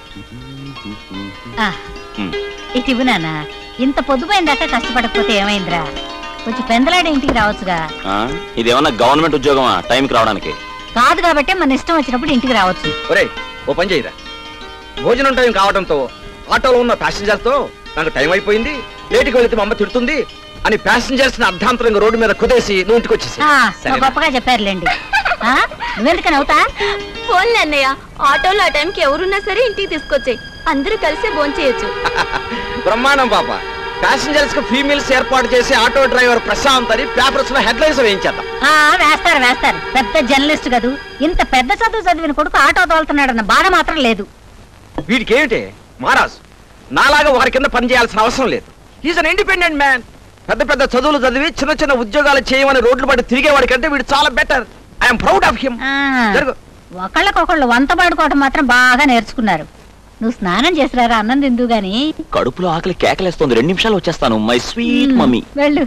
ఆ, ఉమ్. ఇటు ఇవ్వు నాన్న ఇంత పొద్దుపోయిందాకా కష్టపడకపోతే ఏమైందిరా కొంచెం పెందలాడే ఇంటికి రావచ్చుగా ఆ? ఇదేమన్నా గవర్నమెంట్ ఉద్యోగమా టైంకి రావడానికి కాదు కాబట్టి మన ఇష్టం వచ్చినప్పుడు ఇంటికి రావచ్చు ఒరే ఓ పని చేయరా భోజనం టైం కావడంతో ఆటోలో ఉన్న ప్యాసింజర్స్ తో నాకు టైం అయిపోయింది లేటుకి వెళితే మా అమ్మ తిడుతుంది అని ప్యాసింజర్స్ ని అర్ధాంతరంగా రోడ్డు మీద కుదేసి నువ్వు ఇంటికి వచ్చేసి ఆ, మా గొప్పగా చెప్పారులేండి ఆ, నువ్వెందుకని అవుతా ఫోన్లే అన్నయ్య ఆటోలో ఆ టైంకి ఎవరున్నా సరే ఇంటికి తీసుకొచ్చాయి అందరూ కలిసే భోంచేయొచ్చు బ్రహ్మాండం పాప ప్యాసింజర్స్ కి ఫీమేల్స్ ఏర్పాటు చేసి ఆటో డ్రైవర్ ప్రశాంత్ అని పేపర్స్ లో హెడ్లైన్స్ వేయించేద్దాం ఆ, వేస్తారు వేస్తారు పెద్ద జర్నలిస్ట్ కదూ ఇంత పెద్ద చదువు చదివిన కొడుకు ఆటో తోలుతున్నాడన్న బాధ మాత్రం లేదు వీడికి ఏమిటి మహారాజ్ నాలాగా వారి కింద పని చేయాల్సిన అవసరం లేదు ఈజ్ అన్ ఇండిపెండెంట్ మ్యాన్ పెద్ద పెద్ద చదువులు చదివి చిన్న చిన్న ఉద్యోగాలు చేయమని రోడ్లు పడి తిరిగేవాడి కంటే వీడు చాలా better I'm proud of him ఆ, జరుగు ఒకళ్ళకొకళ్ళు వంత పాడుకోవటం మాత్రం బాగా నేర్చుకున్నారు నువ్వు స్నానం చేసిరారా అన్నం తిందు గాని కడుపులో ఆకలి కేకలేస్తోంది రెండు నిమిషాలు వచ్చేస్తాను మై స్వీట్ ఉమ్, మమ్మీ వెళ్ళు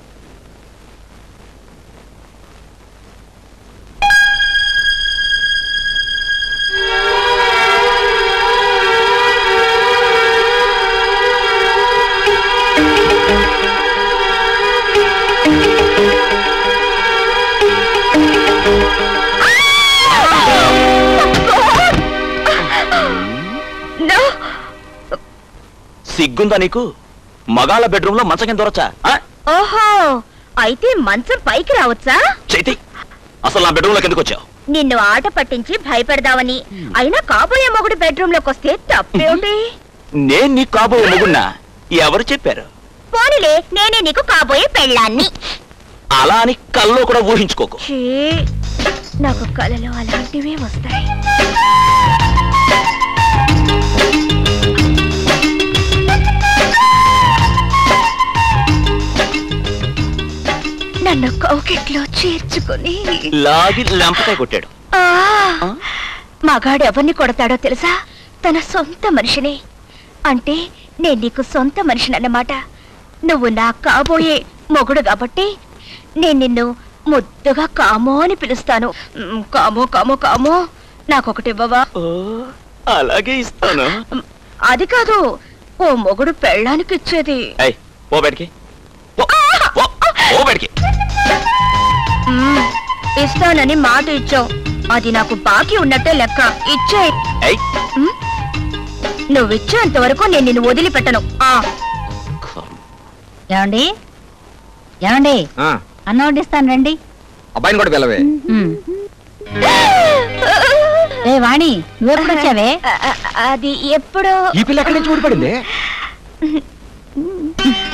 సిగ్గుందా నీకు మగాళ్ళ బెడ్రూమ్ లో మంచం కింద దొరచా ఓహో అయితే మంచం పైకి రావచ్చా చైతి అసలు నా బెడ్రూమ్ లోకి ఎందుకు వచ్చావు నిన్ను ఆట పట్టించి భయపెడదామని అయినా కాబోయే మొగుడు బెడ్రూమ్ లోకి వస్తే తప్పేమిటి నేను నీకు కాబోయే మొగున్నా ఎవరు చెప్పారు పోనీలే నేనే నీకు కాబోయే పెళ్ళాన్ని అలా అని కల్లో కూడా ఊహించుకోకు ఛీ, నాకు కలలో అలాంటివే వస్తాయి నన్ను కౌకెట్లో చేర్చుకుని లాగి లంపకాయ కొట్టాడు ఆ, మగాడు ఎవరిని కొడతాడో తెలుసా తన సొంత మనిషిని అంటే నేను నీకు సొంత మనిషినన్నమాట నువ్వు నా కాబోయే మొగుడు కాబట్టి నేను నిన్ను ముద్దుగా కామో అని పిలుస్తాను మ్, కామో కామో కామో నాకొకటివ్వవా ఓ, అలాగే ఇస్తాను మ్, అది కాదు ఓ మొగుడు పెళ్ళానికి ఇచ్చేది ఏయ్ ఓ బయటికి ఓ, ఓ, ఓ బయటికి మ్, ఇస్తానని మాట ఇచ్చావు అది నాకు బాకీ ఉన్నట్టే లెక్క ఇచ్చే ఏయ్ నువ్విచ్చేంత వరకు నేను నిన్ను వదిలిపెట్టను ఆ ఏమండి ఏమండి అన్నం వడ్డిస్తాను రండి అబ్బాయిని కూడా పిలవే ఉమ్. ఏ వాణి నువ్వెప్పుడు వచ్చావే అది ఎప్పుడో ఈ పిల్ల ఎక్కడి నుంచి ఊడిపడింది